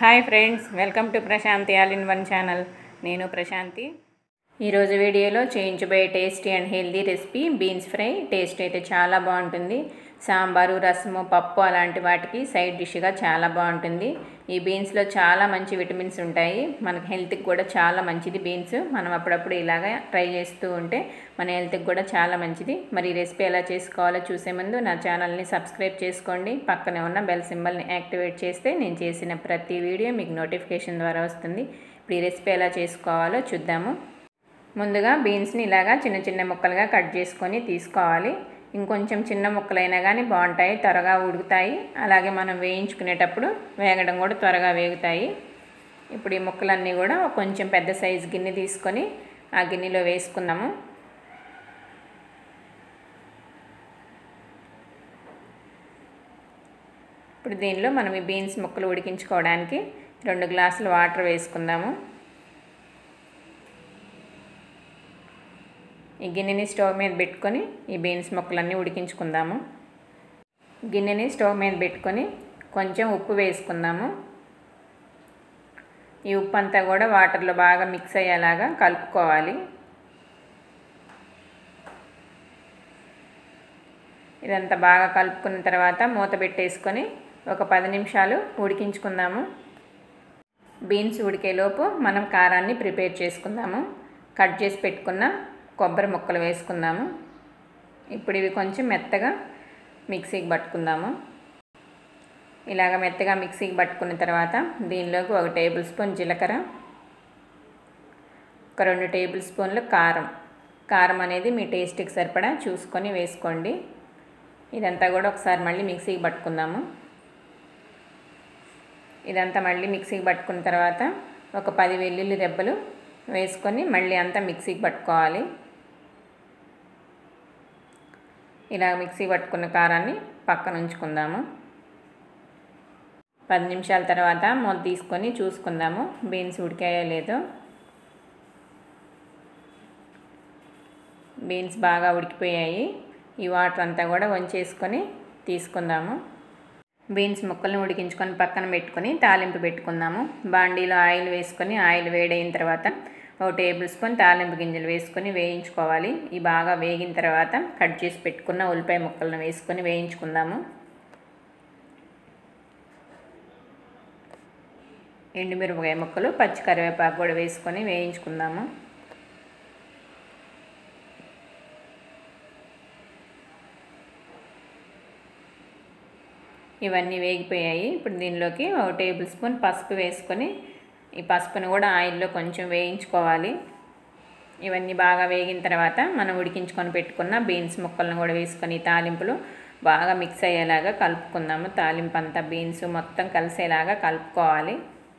hi friends welcome to Prashanti all in one channel నేను ప్రశాంతి ఈరోజు వీడియోలో చేయించబోయే tasty and healthy recipe beans fry taste అయితే చాలా బాగుంటుంది సాంబారు రసము పప్పు అలాంటి వాటికి సైడ్ డిష్గా చాలా బాగుంటుంది ఈ బీన్స్లో చాలా మంచి విటమిన్స్ ఉంటాయి మనకి హెల్త్కి కూడా చాలా మంచిది బీన్స్ మనం అప్పుడప్పుడు ఇలాగా ట్రై చేస్తూ ఉంటే మన హెల్త్కి కూడా చాలా మంచిది మరి ఈ రెసిపీ ఎలా చేసుకోవాలో చూసే ముందు నా ఛానల్ని సబ్స్క్రైబ్ చేసుకోండి పక్కనే ఉన్న బెల్ సింబల్ని యాక్టివేట్ చేస్తే నేను చేసిన ప్రతి వీడియో మీకు నోటిఫికేషన్ ద్వారా వస్తుంది ఇప్పుడు ఈ రెసిపీ ఎలా చేసుకోవాలో చూద్దాము ముందుగా బీన్స్ని ఇలాగా చిన్న చిన్న ముక్కలుగా కట్ చేసుకొని తీసుకోవాలి ఇంకొంచెం చిన్న ముక్కలైనా కానీ బాగుంటాయి త్వరగా ఉడుకుతాయి అలాగే మనం వేయించుకునేటప్పుడు వేగడం కూడా త్వరగా వేగుతాయి ఇప్పుడు ఈ ముక్కలన్నీ కూడా కొంచెం పెద్ద సైజు గిన్నె తీసుకొని ఆ గిన్నెలో వేసుకుందాము ఇప్పుడు దీనిలో మనం ఈ బీన్స్ ముక్కలు ఉడికించుకోవడానికి రెండు గ్లాసులు వాటర్ వేసుకుందాము ఈ గిన్నెని స్టవ్ మీద పెట్టుకొని ఈ బీన్స్ ముక్కలన్నీ ఉడికించుకుందాము గిన్నెని స్టవ్ మీద పెట్టుకొని కొంచెం ఉప్పు వేసుకుందాము ఈ ఉప్పు అంతా కూడా వాటర్లో బాగా మిక్స్ అయ్యేలాగా కలుపుకోవాలి ఇదంతా బాగా కలుపుకున్న తర్వాత మూత పెట్టేసుకొని ఒక పది నిమిషాలు ఉడికించుకుందాము బీన్స్ ఉడికేలోపు మనం కారాన్ని ప్రిపేర్ చేసుకుందాము కట్ చేసి పెట్టుకున్న కొబ్బరి ముక్కలు వేసుకుందాము ఇప్పుడు ఇవి కొంచెం మెత్తగా మిక్సీకి పట్టుకుందాము ఇలాగ మెత్తగా మిక్సీకి పట్టుకున్న తర్వాత దీనిలోకి ఒక టేబుల్ స్పూన్ జీలకర్ర ఒక రెండు టేబుల్ స్పూన్లు కారం కారం అనేది మీ టేస్ట్కి సరిపడా చూసుకొని వేసుకోండి ఇదంతా కూడా ఒకసారి మళ్ళీ మిక్సీకి పట్టుకుందాము ఇదంతా మళ్ళీ మిక్సీకి పట్టుకున్న తర్వాత ఒక పది వెల్లుల్లి రెబ్బలు వేసుకొని మళ్ళీ అంతా మిక్సీకి పట్టుకోవాలి ఇలా మిక్సీ పట్టుకున్న కారాన్ని పక్కన ఉంచుకుందాము పది నిమిషాల తర్వాత మూత తీసుకొని చూసుకుందాము బీన్స్ ఉడికాయో లేదో బీన్స్ బాగా ఉడికిపోయాయి ఈ వాటర్ అంతా కూడా వంచేసుకొని తీసుకుందాము బీన్స్ ముక్కలను ఉడికించుకొని పక్కన పెట్టుకొని తాలింపు పెట్టుకుందాము బాండీలో ఆయిల్ వేసుకొని ఆయిల్ వేడైన తర్వాత ఒక టేబుల్ స్పూన్ తాలింపు గింజలు వేసుకొని వేయించుకోవాలి ఈ బాగా వేగిన తర్వాత కట్ చేసి పెట్టుకున్న ఉల్లిపాయ ముక్కలను వేసుకొని వేయించుకుందాము ఎండుమిరపకాయ ముక్కలు పచ్చి కరివేపాకు కూడా వేసుకొని వేయించుకుందాము ఇవన్నీ వేగిపోయాయి ఇప్పుడు దీనిలోకి ఒక టేబుల్ స్పూన్ పసుపు వేసుకొని ఈ పసుపును కూడా ఆయిల్లో కొంచెం వేయించుకోవాలి ఇవన్నీ బాగా వేగిన తర్వాత మనం ఉడికించుకొని పెట్టుకున్న బీన్స్ ముక్కలను కూడా వేసుకొని తాలింపులు బాగా మిక్స్ అయ్యేలాగా కలుపుకుందాము తాలింపు అంతా బీన్స్ మొత్తం కలిసేలాగా కలుపుకోవాలి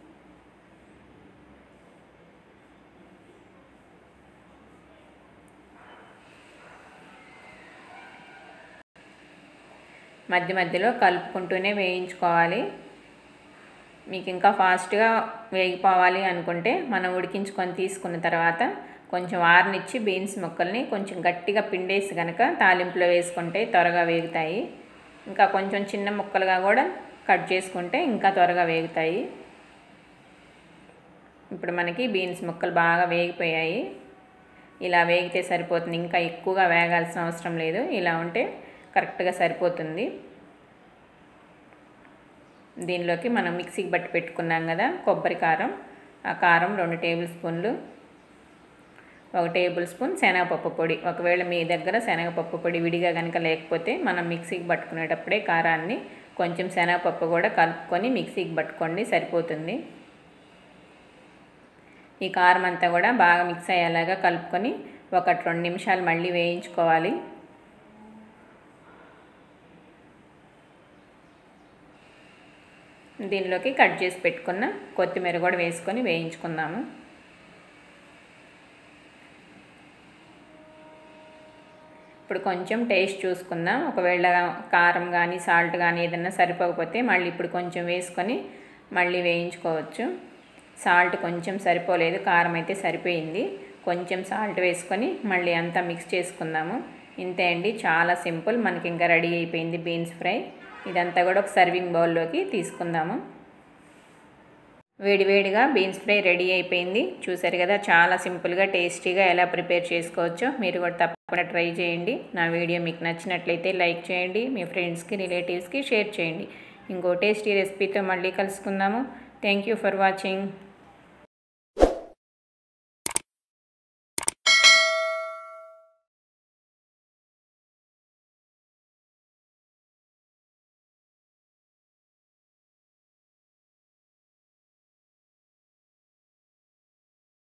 మధ్య మధ్యలో కలుపుకుంటూనే వేయించుకోవాలి మీకు ఇంకా ఫాస్ట్గా వేగిపోవాలి అనుకుంటే మనం ఉడికించుకొని తీసుకున్న తర్వాత కొంచెం ఆరనిచ్చి బీన్స్ ముక్కల్ని కొంచెం గట్టిగా పిండేసి కనుక తాలింపులో వేసుకుంటే త్వరగా వేగుతాయి ఇంకా కొంచెం చిన్న ముక్కలుగా కూడా కట్ చేసుకుంటే ఇంకా త్వరగా వేగుతాయి ఇప్పుడు మనకి బీన్స్ ముక్కలు బాగా వేగిపోయాయి ఇలా వేగితే సరిపోతుంది ఇంకా ఎక్కువగా వేగాల్సిన అవసరం లేదు ఇలా ఉంటే కరెక్ట్గా సరిపోతుంది దీనిలోకి మనం మిక్సీకి బట్టి పెట్టుకున్నాం కదా కొబ్బరి కారం ఆ కారం రెండు టేబుల్ స్పూన్లు ఒక టేబుల్ స్పూన్ శనగపప్పు పొడి ఒకవేళ మీ దగ్గర శనగపప్పు పొడి విడిగా కనుక లేకపోతే మనం మిక్సీకి పట్టుకునేటప్పుడే కారాన్ని కొంచెం శనగపప్పు కూడా కలుపుకొని మిక్సీకి పట్టుకోండి సరిపోతుంది ఈ కారం అంతా కూడా బాగా మిక్స్ అయ్యేలాగా కలుపుకొని ఒక రెండు నిమిషాలు మళ్ళీ వేయించుకోవాలి దీనిలోకి కట్ చేసి పెట్టుకున్న కొత్తిమీర కూడా వేసుకొని వేయించుకుందాము ఇప్పుడు కొంచెం టేస్ట్ చూసుకుందాం ఒకవేళ కారం కానీ సాల్ట్ కానీ ఏదైనా సరిపోకపోతే మళ్ళీ ఇప్పుడు కొంచెం వేసుకొని మళ్ళీ వేయించుకోవచ్చు సాల్ట్ కొంచెం సరిపోలేదు కారం అయితే సరిపోయింది కొంచెం సాల్ట్ వేసుకొని మళ్ళీ అంతా మిక్స్ చేసుకుందాము ఇంతే అండి చాలా సింపుల్ మనకి ఇంకా రెడీ అయిపోయింది బీన్స్ ఫ్రై ఇదంతా కూడా ఒక సర్వింగ్ బౌల్లోకి తీసుకుందాము వేడివేడిగా బీన్స్ ఫ్రై రెడీ అయిపోయింది చూసారు కదా చాలా సింపుల్గా టేస్టీగా ఎలా ప్రిపేర్ చేసుకోవచ్చో మీరు కూడా తప్పకుండా ట్రై చేయండి నా వీడియో మీకు నచ్చినట్లయితే లైక్ చేయండి మీ ఫ్రెండ్స్కి రిలేటివ్స్కి షేర్ చేయండి ఇంకో టేస్టీ రెసిపీతో మళ్ళీ కలుసుకుందాము థ్యాంక్ యూ ఫర్ వాచింగ్